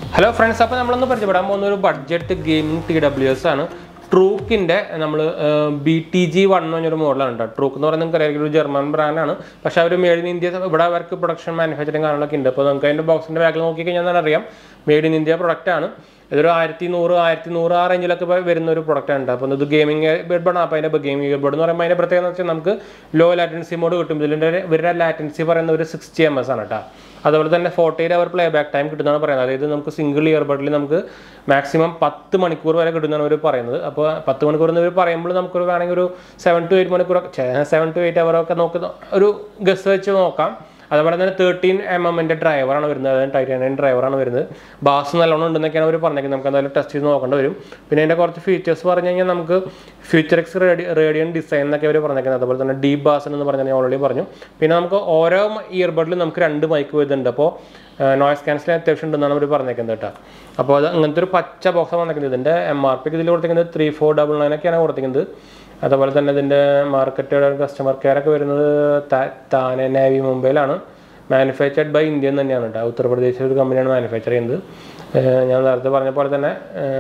hello friends അപ്പോൾ നമ്മളൊന്ന് പരിചയപ്പെടാൻ പോകുന്ന ഒരു budget gaming T W S ആണ് ട്രൂക്കിൻ്റെ നമ്മൾ ബി ടി ജി വൺ എന്ന് പറഞ്ഞൊരു മോഡലാണ് കേട്ടോ ട്രൂക്ക് എന്ന് പറയുന്നത് നിങ്ങൾക്ക് അറിയാം ഒരു ജർമ്മൻ ബ്രാൻഡാണ് പക്ഷേ അവർ മെയ്ഡ് ഇൻ ഇന്ത്യ ഇവിടെ അവർക്ക് പ്രൊഡക്ഷൻ മാനുഫാക്ചറിങ് കാര്യങ്ങളൊക്കെ ഉണ്ട് അപ്പോൾ നമുക്ക് അതിൻ്റെ ബോക്സിൻ്റെ ബാക്കിൽ നോക്കി കഴിഞ്ഞാൽ തന്നെ അറിയാം മെയ്ഡ് ഇൻ ഇന്ത്യ പ്രൊഡക്റ്റ് ആണ് ഇതൊരു ആയിരത്തി നൂറ് ആയിരത്തി നൂറ് ആ റേഞ്ചിലൊക്കെ ഇപ്പൊ വരുന്ന ഒരു പ്രൊഡക്റ്റ് ആണ് അപ്പോൾ ഇത് ഗെയിമിംഗ് ബെഡാണ് അപ്പോൾ അതിൻ്റെ ഗെയിമിംഗ് ബെഡ് എന്ന് പറയുമ്പോൾ അതിൻ്റെ പ്രത്യേകത എന്ന് വെച്ചാൽ നമുക്ക് ലോ ലാറ്റൻസി മോഡ് കിട്ടും ഇതിൻ്റെ ഇവരുടെ ലാറ്റൻസി പറയുന്ന ഒരു സിക്സ്റ്റി എം എസ് ആണ് കേട്ടോ അതുപോലെ തന്നെ forty eight hour play back time കിട്ടുന്നതാണ് പറയുന്നത് അതായത് നമുക്ക് സിംഗിൾ ഇയർബഡിൽ നമുക്ക് മാക്സിമം പത്ത് മണിക്കൂർ വരെ കിട്ടുന്നതാണ് ഇവർ പറയുന്നത് അപ്പോൾ പത്ത് മണിക്കൂർ എന്ന് ഇവർ പറയുമ്പോൾ നമുക്കൊരു വേണമെങ്കിൽ ഒരു സെവൻ ടു എയ്റ്റ് മണിക്കൂർ സെവൻ ടു എയ്റ്റ് അവറൊക്കെ നോക്കുന്ന ഒരു ഗസ് വെച്ച് നോക്കാം അതുപോലെ തന്നെ തേർട്ടീൻ എം എമ്മിൻ്റെ ഡ്രൈവറാണ് വരുന്നത് അതായത് ടൈറ്റാനിയൻ ഡ്രൈവറാണ് വരുന്നത് ബാസ് നല്ലോണം ഉണ്ടെന്നൊക്കെയാണ് അവർ പറഞ്ഞേക്കുന്നത് നമുക്ക് എന്തായാലും ടെസ്റ്റ് ചെയ്ത് നോക്കേണ്ടി വരും പിന്നെ അതിൻ്റെ കുറച്ച് ഫീച്ചേഴ്സ് പറഞ്ഞു കഴിഞ്ഞാൽ നമുക്ക് ഫ്യൂച്ചർ എക്സ് റേഡി റേഡിയൻ ഡിസൈൻ എന്നൊക്കെ അവർ പറഞ്ഞേക്കുന്നത് അതുപോലെ തന്നെ ഡീപ് ബാസ് എന്ന് പറഞ്ഞാൽ ഞാൻ ഓൾറെഡി പറഞ്ഞു പിന്നെ നമുക്ക് ഓരോ ഇയർബഡിലും നമുക്ക് രണ്ട് മൈക്ക് വരുന്നുണ്ട് അപ്പോൾ നോയ്സ് ക്യാൻസൽ അത്യാവശ്യം ഉണ്ടെന്നാണ് അവർ പറഞ്ഞേക്കുന്നത് കേട്ടോ അപ്പോൾ അത് അങ്ങനത്തെ ഒരു പച്ച ബോക്സ് വന്നിരിക്കുന്നത് ഇതിൻ്റെ എം ആർ പിക്ക് ഇതിൽ കൊടുത്തിരിക്കുന്നത് ത്രീ ഫോർ ഡബിൾ നയൻ ഒക്കെയാണ് കൊടുത്തിരിക്കുന്നത് അതുപോലെ തന്നെ ഇതിൻ്റെ മാർക്കറ്റ് കസ്റ്റമർ കെയർ ഒക്കെ വരുന്നത് താ- താനെ നേവി മുംബൈയിലാണ് മാനുഫാക്ചർഡ് ബൈ ഇന്ത്യൻ തന്നെയാണ് കേട്ടോ ഉത്തർപ്രദേശിലെ ഒരു കമ്പനിയാണ് മാനുഫാക്ചർ ചെയ്യുന്നത് ഏഹ് ഞാൻ നേരത്തെ പറഞ്ഞ പോലെ തന്നെ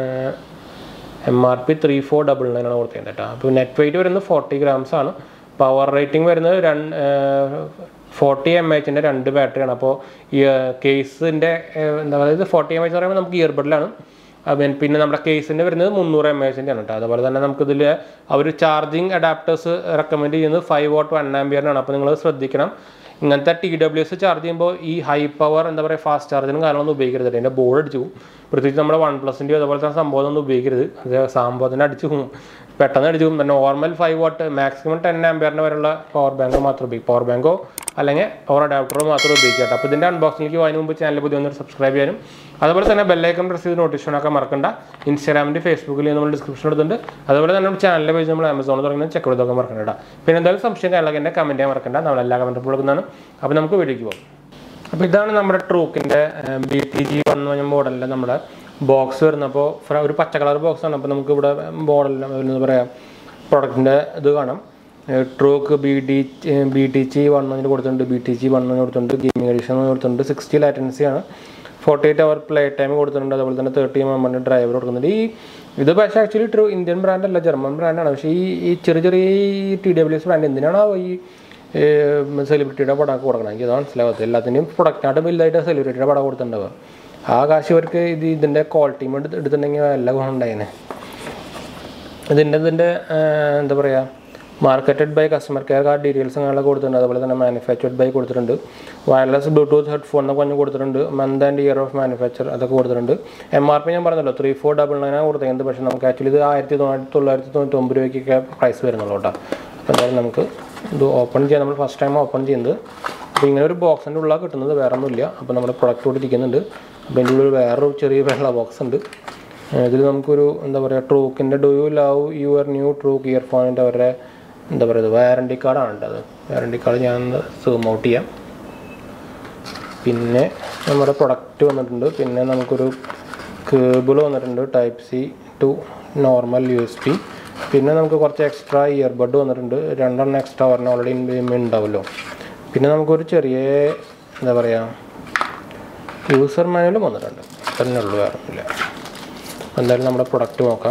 M R P three four double nine ആണ് കൊടുത്തിരുന്നത് കേട്ടോ അപ്പോൾ നെറ്റ് വെയിറ്റ് വരുന്നത് ഫോർട്ടി ഗ്രാംസ് ആണ് പവർ റേറ്റിംഗ് വരുന്നത് രണ്ട് ഫോർട്ടി എം എച്ചിൻ്റെ രണ്ട് ബാറ്ററിയാണ് അപ്പോൾ ഈ കേസിൻ്റെ എന്താ പറയുക ഫോർട്ടി എം എച്ച് എന്ന് പറയുമ്പോൾ നമുക്ക് ഇയർബഡിലാണ് അവൻ പിന്നെ നമ്മുടെ കേസിൻ്റെ വരുന്നത് മുന്നൂറ് എം എച്ചിൻ്റെ ആണ് കേട്ടോ അതുപോലെ തന്നെ നമുക്കിതിൽ അവർ ചാർജിങ് അഡാപ്റ്റേഴ്സ് റെക്കമെൻഡ് ചെയ്യുന്നത് ഫൈവ് വോട്ട് വൺ ആംബിയറിനാണ് അപ്പോൾ നിങ്ങൾ ശ്രദ്ധിക്കണം ഇങ്ങനത്തെ ടി ഡബ്ല്യു എസ് ചാർജ് ചെയ്യുമ്പോൾ ഈ ഹൈ പവർ എന്താ പറയുക ഫാസ്റ്റ് ചാർജിനും കാര്യങ്ങളൊന്നും ഉപയോഗിക്കരുത് അതിൻ്റെ ബോർഡ് അടിച്ചു പോകും പ്രത്യേകിച്ച് നമ്മുടെ വൺ പ്ലസിൻ്റെയോ അതുപോലെ തന്നെ സംഭവം ഒന്നും ഉപയോഗിക്കരുത് അത് സംഭവത്തിന് അടിച്ചു പോകും പെട്ടെന്ന് അടിച്ചു പോകും normal five watt maximum ten ആംബിയറിന് വരെയുള്ള പവർ ബാങ്ക് മാത്രം ഉപയോഗിക്കും പവർ ബാങ്കോ അല്ലെങ്കിൽ പവർ അഡാപ്റ്ററോ മാത്രം ഉപയോഗിക്കുക കേട്ടോ അപ്പോൾ ഇതിൻ്റെ അൺബോക്സിലേക്ക് അതിന് മുമ്പ് ചാനൽ പുതിയ ഒന്ന് സബ്സ്ക്രൈബ് ചെയ്യാനും അതുപോലെ തന്നെ ബെല്ലൈക്കൺ പ്രസ് ചെയ്ത് നോട്ടിഫിക്കേഷൻ ഒക്കെ മറക്കണ്ട ഇൻസ്റ്റാഗ്രാമിൻ്റെ ഫേസ്ബുക്കിൽ നമ്മൾ ഡിസ്ക്രിപ്ഷൻ എടുത്തിട്ടുണ്ട് അതുപോലെ തന്നെ നമ്മുടെ ചാനലിലെ പേജ് നമ്മൾ ആമസോണിൽ തുടങ്ങുന്ന ചെക്ക് എടുത്തൊക്കെ മറക്കണ്ട കേട്ടോ പിന്നെ എന്തായാലും സംശയം കാര്യങ്ങളൊക്കെ എൻ്റെ കമൻറ്റ് ചെയ്യാൻ മറക്കണ്ട നമ്മൾ എല്ലാ കമൻറ്റും കൊടുക്കുന്നതാണ് അപ്പോൾ നമുക്ക് വീഡിയോക്ക് പോകും അപ്പോൾ ഇതാണ് നമ്മുടെ ട്രൂക്കിൻ്റെ ബി ടി ജി വൺ എന്ന് പറഞ്ഞ മോഡലിൻ്റെ നമ്മുടെ ബോക്സ് വരുന്നപ്പോൾ ഒരു പച്ച കളർ ബോക്സ് ആണ് അപ്പോൾ നമുക്ക് ഇവിടെ മോഡലിൽ എന്താ പറയുക പ്രൊഡക്റ്റിൻ്റെ ഇത് കാണാം Truke B D B T G one എന്ന് കൊടുത്തിട്ടുണ്ട് ബി ടി ജി വൺ എന്ന് കൊടുത്തിട്ടുണ്ട് ഗെയിമിംഗ് എഡിഷൻ എന്ന് കൊടുത്തിട്ടുണ്ട് സിക്സ്റ്റി ലാറ്റൻസി ആണ് forty eight hour play time കൊടുത്തിട്ടുണ്ട് അതുപോലെ തന്നെ തേർട്ടി എം എമ്മിൻ്റെ ഡ്രൈവർ കൊടുക്കുന്നുണ്ട് ഈ ഇത് പക്ഷേ ആക്ച്വലി ട്രൂ ഇന്ത്യൻ ബ്രാൻഡ് അല്ല ജർമ്മൻ ബ്രാൻഡാണ് പക്ഷേ ഈ ഈ ചെറിയ ചെറിയ ഈ ടി ഡബ്ല്യു എസ് ബ്രാൻഡ് എന്തിനാണോ ഈ സെലിബ്രിറ്റിയുടെ പടമൊക്കെ കൊടുക്കണം എനിക്ക് അത് മനസ്സിലാവാത്തത് എല്ലാത്തിൻ്റെയും പ്രൊഡക്റ്റിനായിട്ട് വലുതായിട്ട് സെലിബ്രിറ്റിയുടെ പടം കൊടുത്തിട്ടുണ്ടാവുക ആ കാശ് ഇവർക്ക് ഇത് ഇതിൻ്റെ ക്വാളിറ്റി എടുത്ത് എടുത്തിട്ടുണ്ടെങ്കിൽ എല്ലാ ഗുണം ഉണ്ടായേനെ ഇതിൻ്റെ ഇതിൻ്റെ എന്താ പറയുക marketed by customer care card details അങ്ങനെയൊക്കെ കൊടുത്തിട്ടുണ്ട് അതുപോലെ തന്നെ മാനുഫാക്ചർഡ് ബൈ കൊടുത്തിട്ടുണ്ട് വയർലെസ് ബ്ലൂടൂത്ത് ഹെഡ്ഫോൺ എന്നൊക്കെ പറഞ്ഞ് കൊടുത്തിട്ടുണ്ട് month and year of manufacture അതൊക്കെ കൊടുത്തിട്ടുണ്ട് എം ആർ പി ഞാൻ പറഞ്ഞല്ലോ ത്രീ ഫോർ ഡബിൾ നയനാണ് കൊടുത്തിരിക്കുന്നത് പക്ഷേ നമുക്ക് ആക്ച്വലി ഇത് ആയിരത്തി തൊള്ളായിരത്തി തൊള്ളായിരത്തി തൊണ്ണൂറ്റി ഒമ്പത് രൂപയ്ക്കൊക്കെ പ്രൈസ് വരുന്നുള്ളൂ കേട്ടോ അപ്പോൾ എന്തായാലും നമുക്ക് ഇത് ഓപ്പൺ ചെയ്യാം നമ്മൾ ഫസ്റ്റ് ടൈം ഓപ്പൺ ചെയ്യുന്നത് അപ്പോൾ ഇങ്ങനെ ഒരു ബോക്സിൻ്റെ ഉള്ളിൽ കിട്ടുന്നത് വേറെ ഒന്നുമില്ല അപ്പോൾ നമ്മുടെ പ്രൊഡക്റ്റ് കൂടി ഇരിക്കുന്നുണ്ട് അപ്പോൾ ഇതിൻ്റെ ഉള്ളിൽ വേറൊരു ചെറിയ വെള്ള ബോക്സ് ഉണ്ട് ഇതിൽ നമുക്കൊരു എന്താ പറയുക ട്രൂക്കിൻ്റെ do you love your new Truke ഇയർഫോണിൻ്റെ അവരുടെ എന്താ പറയുക വാറണ്ടി കാർഡാണ് കേട്ടോ അത് വാറണ്ടി കാർഡ് ഞാൻ സൂം ഔട്ട് ചെയ്യാം പിന്നെ നമ്മുടെ പ്രൊഡക്റ്റ് വന്നിട്ടുണ്ട് പിന്നെ നമുക്കൊരു കേബിൾ വന്നിട്ടുണ്ട് ടൈപ്പ് സി ടു നോർമൽ യു എസ് പി പിന്നെ നമുക്ക് കുറച്ച് എക്സ്ട്രാ ഇയർബഡ് വന്നിട്ടുണ്ട് രണ്ടെണ്ണം എക്സ്ട്രാ ഒരെണ്ണം ഓൾറെഡി ഉണ്ടാവുമല്ലോ പിന്നെ നമുക്കൊരു ചെറിയ എന്താ പറയുക യൂസർ മാനുവലും വന്നിട്ടുണ്ട് തന്നെ ഉള്ളൂ വേറെ ഒന്നുമില്ല എന്തായാലും നമ്മുടെ പ്രൊഡക്റ്റ് നോക്കാം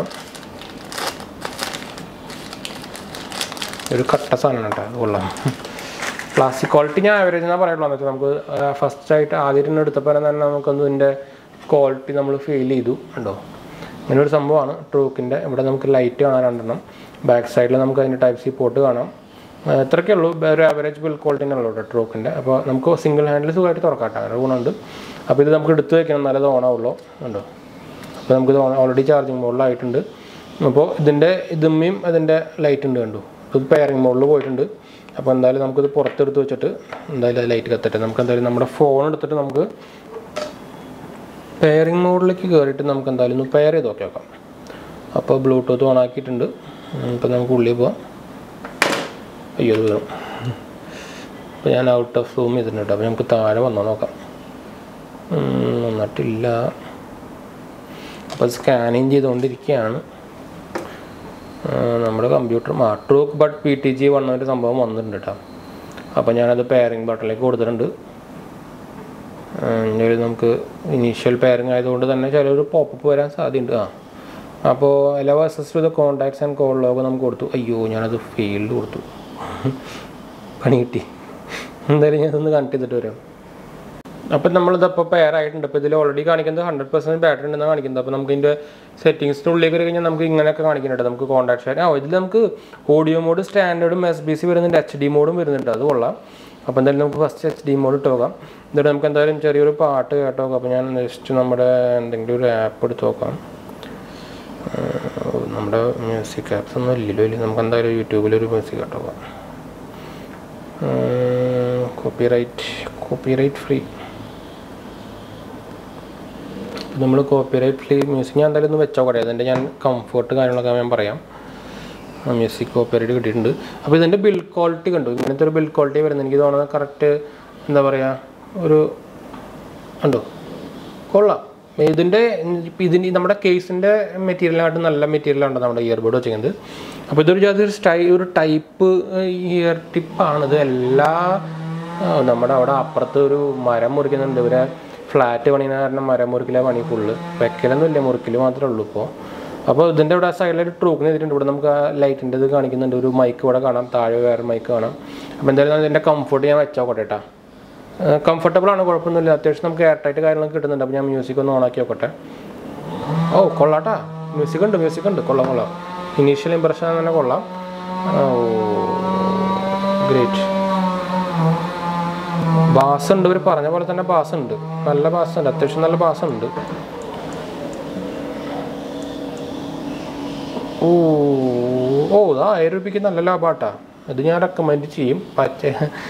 ഒരു കട്ട സാധനമാണ് കേട്ടോ അത് കൊള്ളാം പ്ലാസ്റ്റിക് ക്വാളിറ്റി ഞാൻ ആവറേജ് എന്നാ പറയുള്ളൂ എന്ന് വെച്ചാൽ നമുക്ക് ഫസ്റ്റ് ആയിട്ട് ആദ്യം എടുത്തപ്പോൾ തന്നെ നമുക്കൊന്ന് ഇതിൻ്റെ ക്വാളിറ്റി നമ്മൾ ഫീൽ ചെയ്തു കണ്ടോ ഇങ്ങനെ ഒരു സംഭവമാണ് ട്രൂക്കിൻ്റെ ഇവിടെ നമുക്ക് ലൈറ്റ് കാണാൻ രണ്ടെണ്ണം ബാക്ക് സൈഡിൽ നമുക്ക് അതിൻ്റെ ടൈപ്പ് സി പോർട്ട് കാണാം ആ, ഇത്രയൊക്കെ ഉള്ളൂ ഒരു ആവറേജ് ബിൽ ക്വാളിറ്റിനെ ഉള്ളൂ കേട്ടോ ട്രൂക്കിൻ്റെ അപ്പോൾ നമുക്ക് സിംഗിൾ ഹാൻഡിൽ സുഖമായിട്ട് തുറക്കാം കേട്ടോ അങ്ങനെ ഗുണമുണ്ട് അപ്പോൾ ഇത് നമുക്ക് എടുത്ത് വെക്കണം എന്നാലേ ഇത് ഓണാവുള്ളൂ കണ്ടോ അപ്പോൾ നമുക്കിത് ഓൾറെഡി ചാർജിങ് മോഡിലായിട്ടുണ്ട് അപ്പോൾ ഇതിൻ്റെ ഇതുമ്മയും അതിൻ്റെ ലൈറ്റ് ഉണ്ട് കണ്ടു ഇത് പെയറിങ് മോഡിൽ പോയിട്ടുണ്ട് അപ്പോൾ എന്തായാലും നമുക്കിത് പുറത്തെടുത്ത് വെച്ചിട്ട് എന്തായാലും അത് ലൈറ്റ് കത്തട്ടെ നമുക്ക് എന്തായാലും നമ്മുടെ ഫോൺ എടുത്തിട്ട് നമുക്ക് പെയറിങ് മോഡിലേക്ക് കയറിയിട്ട് നമുക്ക് എന്തായാലും ഒന്ന് പെയർ ചെയ്ത് നോക്കി നോക്കാം അപ്പോൾ ബ്ലൂടൂത്ത് ഓൺ ആക്കിയിട്ടുണ്ട് ഇപ്പോൾ നമുക്ക് ഉള്ളിൽ പോവാം അയ്യോ അത് വീണു അപ്പോൾ ഞാൻ ഔട്ട് ഓഫ് സൂം ചെയ്തിട്ടുണ്ട് അപ്പോൾ നമുക്ക് താഴെ വന്നോ നോക്കാം ഉം, വന്നിട്ടില്ല അപ്പോൾ സ്കാനിങ് ചെയ്തുകൊണ്ടിരിക്കുകയാണ് ആ, നമ്മുടെ കമ്പ്യൂട്ടർ മാട്രൂക്ക് ബട്ട് പി ടി ജി വന്നൊരു സംഭവം വന്നിട്ടുണ്ട് കേട്ടോ അപ്പോൾ ഞാനത് പെയറിങ് ബട്ടണിലേക്ക് കൊടുത്തിട്ടുണ്ട് എന്തായാലും നമുക്ക് ഇനീഷ്യൽ പെയറിങ് ആയതുകൊണ്ട് തന്നെ ചിലൊരു പോപ്പപ്പ് വരാൻ സാധ്യതയുണ്ട് ആ അപ്പോൾ allow access to the contacts and call log നമുക്ക് കൊടുത്തു അയ്യോ ഞാനത് ഫീൽഡ് കൊടുത്തു പണി കിട്ടി എന്തായാലും ഞാനതൊന്ന് കണക്ട് ചെയ്തിട്ട് വരാം അപ്പം നമ്മളിതപ്പോൾ പെയർ ആയിട്ടുണ്ട് ഇപ്പോൾ ഇതിൽ ഓൾറെഡി കാണിക്കുന്നത് ഹൺഡ്രഡ് പെർസെൻറ്റ് ബാറ്ററി ഉണ്ടെന്നാണ് കാണിക്കുന്നത് അപ്പോൾ നമുക്ക് ഇതിൻ്റെ സെറ്റിങ്സിനുള്ളിലേക്ക് വരെ കഴിഞ്ഞാൽ നമുക്ക് ഇങ്ങനെയൊക്കെ കാണിക്കുന്നുണ്ട് നമുക്ക് കോൺടാക്ട് ഷെയർ ആ ഇതിൽ നമുക്ക് ഓഡിയോ മോഡ് സ്റ്റാൻഡേർഡും എസ് ബി സി വരുന്നുണ്ട് എച്ച് ഡി മോഡും വരുന്നുണ്ട് അത് കൊള്ളാം അപ്പോൾ എന്തായാലും നമുക്ക് ഫസ്റ്റ് എച്ച് ഡി മോഡ് ഇട്ട് നോക്കാം എന്നിട്ട് നമുക്ക് എന്തായാലും ചെറിയൊരു പാട്ട് കേട്ടോ നോക്കാം അപ്പോൾ ഞാൻ ജസ്റ്റ് നമ്മുടെ എന്തെങ്കിലും ഒരു ആപ്പ് എടുത്ത് നോക്കാം ആ, നമ്മുടെ മ്യൂസിക് ആപ്സ് ഒന്നും ഇല്ലല്ലോ ഇല്ല നമുക്ക് എന്തായാലും യൂട്യൂബിലൊരു മ്യൂസിക് കേട്ടോ നോക്കാം കോപ്പിറൈറ്റ് കോപ്പിറൈറ്റ് ഫ്രീ നമ്മൾ കോപ്പിറൈറ്റ് ഫ്രീ മ്യൂസിക് ഞാൻ എന്തായാലും ഒന്ന് വെച്ചോക്കട്ടെ അതിൻ്റെ ഞാൻ കംഫർട്ട് കാര്യങ്ങളൊക്കെ ഞാൻ പറയാം മ്യൂസിക് കോപ്പിറൈറ്റ് കിട്ടിയിട്ടുണ്ട് അപ്പോൾ ഇതിൻ്റെ ബിൽഡ് ക്വാളിറ്റി കണ്ടു ഇങ്ങനത്തെ ഒരു ബിൽഡ് ക്വാളിറ്റി വരുന്നത് എനിക്ക് തോന്നുന്നത് കറക്റ്റ് എന്താ പറയുക ഒരു ഉണ്ടോ കൊള്ളാം ഇതിൻ്റെ ഇപ്പം ഇതിന് നമ്മുടെ കേസിൻ്റെ മെറ്റീരിയലായിട്ട് നല്ല മെറ്റീരിയലാണ് നമ്മുടെ ഇയർബഡ് വെച്ചിരിക്കുന്നത് അപ്പോൾ ഇതൊരു ജാതി ഒരു സ്റ്റൈ ഒരു ടൈപ്പ് ഇയർ ടിപ്പാണിത് എല്ലാ ആ, നമ്മുടെ അവിടെ അപ്പുറത്ത് ഒരു മരം മുറിക്കുന്നുണ്ട് ഇവരെ ഫ്ലാറ്റ് പണിയുന്ന കാരണം മരം മുറിക്കല പണി ഫുള്ള് വെക്കലൊന്നും ഇല്ല മുറിക്കൽ മാത്രമേ ഉള്ളൂ ഇപ്പോൾ അപ്പോൾ ഇതിൻ്റെ ഇവിടെ സൈഡിലൊരു ട്രൂക്കിന് എതിരുണ്ട് ഇവിടെ നമുക്ക് ആ ലൈറ്റിൻ്റെ ഇത് കാണിക്കുന്നുണ്ട് ഒരു മൈക്ക് ഇവിടെ കാണാം താഴെ വേറെ മൈക്ക് കാണാം അപ്പോൾ എന്തായാലും ഇതിൻ്റെ കംഫർട്ട് ഞാൻ വെച്ചോക്കട്ടെ കേട്ടോ കംഫർട്ടബിൾ ആണ് കുഴപ്പമൊന്നുമില്ല അത്യാവശ്യം നമുക്ക് എയർ ടൈറ്റ് കാര്യങ്ങളൊക്കെ കിട്ടുന്നുണ്ട് അപ്പോൾ ഞാൻ മ്യൂസിക് ഒന്ന് ഓണാക്കി നോക്കട്ടെ ഓ കൊള്ളാട്ടാ മ്യൂസിക് ഉണ്ട് മ്യൂസിക് ഉണ്ട് കൊള്ളാം കൊള്ളാം ഇനീഷ്യൽ ഇമ്പ്രഷൻ തന്നെ കൊള്ളാം ഓ ഗ്രേറ്റ് ബാസ് ഉണ്ട് ഇവർ പറഞ്ഞ പോലെ തന്നെ ബാസ് ഉണ്ട് നല്ല ബാസ് ഉണ്ട് അത്യാവശ്യം നല്ല ബാസ് ഉണ്ട് ഓ ഓ ഇതാ ആയിരം രൂപയ്ക്ക് നല്ല ലാഭാട്ടാ അത് ഞാൻ റെക്കമെൻഡ് ചെയ്യും പച്ച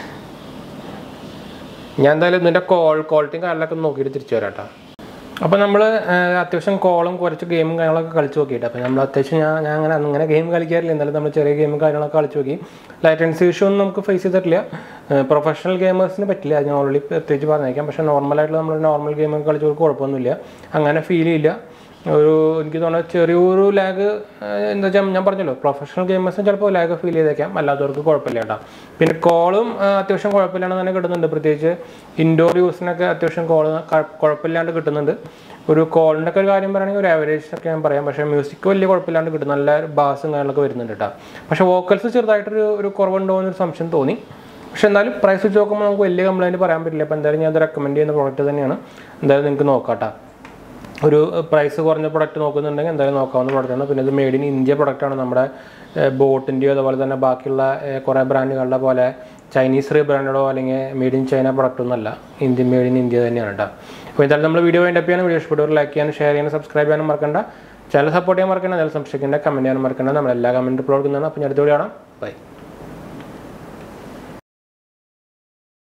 ഞാൻ എന്തായാലും ഇതിൻ്റെ കോൾ ക്വാളിറ്റിയും കാര്യങ്ങളൊക്കെ നോക്കിയിട്ട് തിരിച്ചു വരാം കേട്ടോ അപ്പോൾ നമ്മൾ അത്യാവശ്യം കോളും കുറച്ച് ഗെയിമും കാര്യങ്ങളൊക്കെ കളിച്ച് നോക്കിയിട്ട് അപ്പോൾ നമ്മൾ അത്യാവശ്യം ഞാൻ ഞാൻ അങ്ങനെ അങ്ങനെ ഗെയിം കളിക്കാറില്ല എന്നാലും നമ്മൾ ചെറിയ ഗെയിമും കാര്യങ്ങളൊക്കെ കളിച്ച് നോക്കി ലൈറ്റൻസി ഇഷ്യൂ ഒന്നും നമുക്ക് ഫേസ് ചെയ്തിട്ടില്ല പ്രൊഫഷണൽ ഗെയിമേഴ്സിന് പറ്റില്ല അത് ഞാൻ ഓൾറെഡി പ്രത്യേകിച്ച് പറഞ്ഞേക്കാം പക്ഷേ നോർമലായിട്ട് നമ്മൾ നോർമൽ ഗെയിമൊക്കെ കളിച്ചവർക്ക് കുഴപ്പമൊന്നുമില്ല അങ്ങനെ ഫീൽ ചെയ്യില്ല ഒരു എനിക്ക് തോന്നുന്നത് ചെറിയൊരു ലാഗ് എന്താ വെച്ചാൽ ഞാൻ പറഞ്ഞല്ലോ പ്രൊഫഷണൽ ഗെയിമേഴ്സിന് ചിലപ്പോൾ ലാഗ് ഫീൽ ചെയ്തേക്കാം അല്ലാത്തവർക്ക് കുഴപ്പമില്ല കേട്ടോ പിന്നെ കോളും അത്യാവശ്യം കുഴപ്പമില്ലാണ്ട് തന്നെ കിട്ടുന്നുണ്ട് പ്രത്യേകിച്ച് ഇൻഡോർ യൂസിനൊക്കെ അത്യാവശ്യം കോൾ കുഴപ്പമില്ലാണ്ട് കിട്ടുന്നുണ്ട് ഒരു കോളിൻ്റെ ഒക്കെ ഒരു കാര്യം പറയുകയാണെങ്കിൽ ഒരു ആവറേജ് ഒക്കെ ഞാൻ പറയാം പക്ഷേ മ്യൂസിക് വലിയ കുഴപ്പമില്ലാണ്ട് കിട്ടും നല്ല ബാസും കാര്യങ്ങളൊക്കെ വരുന്നുണ്ട് കേട്ടോ പക്ഷേ വോക്കൽസ് ചെറുതായിട്ടൊരു ഒരു കുറവുണ്ടോ എന്നൊരു സംശയം തോന്നി പക്ഷെ എന്നാലും പ്രൈസ് വെച്ച് നോക്കുമ്പോൾ നമുക്ക് വലിയ കംപ്ലൈൻറ്റ് പറയാൻ പറ്റില്ല അപ്പോൾ എന്തായാലും ഞാൻ അത് റെക്കമെൻഡ് ചെയ്യുന്ന പ്രോഡക്റ്റ് തന്നെയാണ് എന്തായാലും നിങ്ങൾക്ക് നോക്കാം കേട്ടോ ഒരു പ്രൈസ് കുറഞ്ഞ പ്രൊഡക്റ്റ് നോക്കുന്നുണ്ടെങ്കിൽ എന്തായാലും നോക്കാവുന്ന പ്രൊഡക്റ്റാണ് പിന്നെ ഇത് മെയ്ഡ് ഇൻ ഇന്ത്യ പ്രൊഡക്റ്റാണ് നമ്മുടെ ബോട്ടിൻ്റെയോ അതുപോലെ തന്നെ ബാക്കിയുള്ള ഏഹ്, കുറേ ബ്രാൻഡുകളുടെ പോലെ ചൈനീസ് റീ ബ്രാൻഡോ അല്ലെങ്കിൽ മെയ്ഡ് ഇൻ ചൈന പ്രൊഡക്റ്റ് ഒന്നല്ല ഇന്ത്യൻ മെയ്ഡ് ഇൻ ഇന്ത്യ തന്നെയാണ് കേട്ടോ അപ്പോൾ എന്തായാലും നമ്മൾ വീഡിയോ വേണ്ടി ചെയ്യാൻ വീഡിയോ ഇഷ്ടപ്പെട്ടവർ ലൈക്ക് ചെയ്യാനും ഷെയർ ചെയ്യാനും സബ്സ്ക്രൈബ് ചെയ്യാനും മറക്കണ്ട ചാനൽ സപ്പോർട്ട് ചെയ്യാൻ മറക്കണ്ട എന്തായാലും സംശയിക്കേണ്ട കമൻറ്റ് ചെയ്യാനും മറക്കണ്ട നമ്മൾ എല്ലാ കമൻറ്റ് റിപ്ലൈ കൊടുക്കുന്നതാണ് അപ്പോൾ ഞാൻ അടുത്ത വീഡിയോ കാണാം ബൈ